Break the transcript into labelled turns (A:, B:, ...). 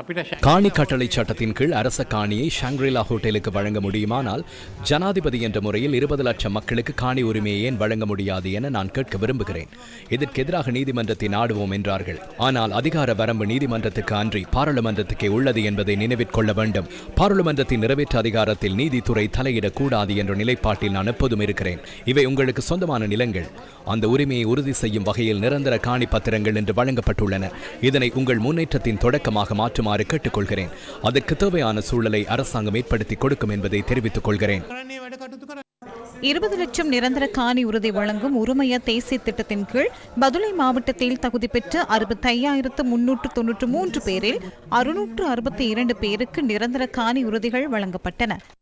A: காணி கட்டளை சட்டத்தின் கீழ் அரச காணியை ஷாங்க்ரிலா ஹோட்டலுக்கு வழங்க முடியுமானால் ஜனாதிபதி என்ற முறையில் இருபது லட்சம் மக்களுக்கு காணி உரிமையை ஏன் வழங்க முடியாது என நான் கேட்க விரும்புகிறேன் இதற்கு எதிராக நீதிமன்றத்தை நாடுவோம் என்றார்கள் ஆனால் அதிகார வரம்பு நீதிமன்றத்துக்கு அன்றி பாராளுமன்றத்துக்கே உள்ளது என்பதை நினைவில் கொள்ள வேண்டும் பாராளுமன்றத்தின் நிறைவேற்று அதிகாரத்தில் நீதித்துறை தலையிடக்கூடாது என்ற நிலைப்பாட்டில் நான் எப்போதும் இருக்கிறேன் இவை உங்களுக்கு சொந்தமான நிலங்கள் அந்த உரிமையை உறுதி செய்யும் வகையில் நிரந்தர காணி பத்திரங்கள் என்று வழங்கப்பட்டுள்ளன இதனை உங்கள் முன்னேற்றத்தின் தொடக்கமாக மாற்றுமாறு கேட்டுக்கொள்கிறேன் அதற்கு தேவையான சூழலை அரசாங்கம் ஏற்படுத்தி கொடுக்கும் என்பதை தெரிவித்துக் கொள்கிறேன்
B: කරන්නේ වැඩ කටයුතු කර
C: இருபது லட்சம் நிரந்தர காணி உறுதி வழங்கும் உரிமைய தேசிய திட்டத்தின் கீழ் பதுளை மாவட்டத்தில் தகுதி பெற்ற அறுபத்தையாயிரத்து முன்னூற்று தொன்னூற்று மூன்று பேரில் அறுநூற்று அறுபத்தி இரண்டு பேருக்கு நிரந்தர காணி உறுதிகள் வழங்கப்பட்டன